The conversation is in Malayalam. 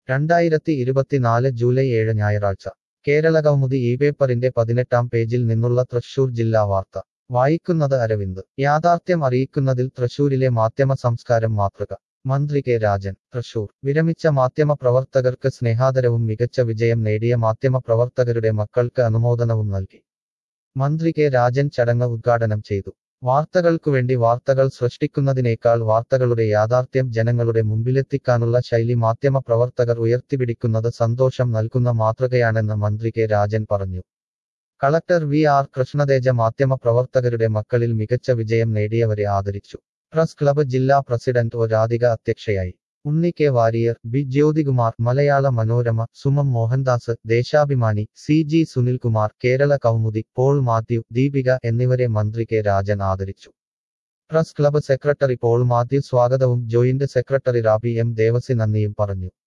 രണ്ടായിരത്തി ഇരുപത്തിനാല് ജൂലൈ ഏഴ് ഞായറാഴ്ച കേരളകൗമുദി ഈ പേപ്പറിന്റെ പതിനെട്ടാം പേജിൽ നിന്നുള്ള തൃശൂർ ജില്ലാ വാർത്ത വായിക്കുന്നത് അരവിന്ദ് യാഥാർത്ഥ്യം അറിയിക്കുന്നതിൽ തൃശൂരിലെ മാധ്യമ സംസ്കാരം മാതൃക മന്ത്രി കെ രാജൻ തൃശൂർ വിരമിച്ച മാധ്യമ പ്രവർത്തകർക്ക് സ്നേഹാദരവും മികച്ച വിജയം നേടിയ മാധ്യമ പ്രവർത്തകരുടെ മക്കൾക്ക് അനുമോദനവും നൽകി മന്ത്രി കെ രാജൻ ചടങ്ങ് ഉദ്ഘാടനം ചെയ്തു വാർത്തകൾക്കുവേണ്ടി വാർത്തകൾ സൃഷ്ടിക്കുന്നതിനേക്കാൾ വാർത്തകളുടെ യാഥാർത്ഥ്യം ജനങ്ങളുടെ മുമ്പിലെത്തിക്കാനുള്ള ശൈലി മാധ്യമ പ്രവർത്തകർ ഉയർത്തിപ്പിടിക്കുന്നത് സന്തോഷം നൽകുന്ന മാതൃകയാണെന്ന് മന്ത്രി കെ രാജൻ പറഞ്ഞു കളക്ടർ വി ആർ കൃഷ്ണതേജ മാധ്യമ പ്രവർത്തകരുടെ മക്കളിൽ മികച്ച വിജയം നേടിയവരെ ആദരിച്ചു പ്രസ് ക്ലബ്ബ് ജില്ലാ പ്രസിഡന്റ് ഒ രാധിക അധ്യക്ഷയായി Unni K Warrier B Jyothikumar Malayala Manorama Sumam Mohandas Deshabhimani C G Sunilkumar Kerala Kaumudi Paul Mathew Deepika എന്നിവരെ മന്ത്രി കെ രാജൻ ആദരിച്ചു press club secretary Paul Mathew സ്വാഗതവും joint secretary Rabi M Devasi നന്ദിയും പറഞ്ഞു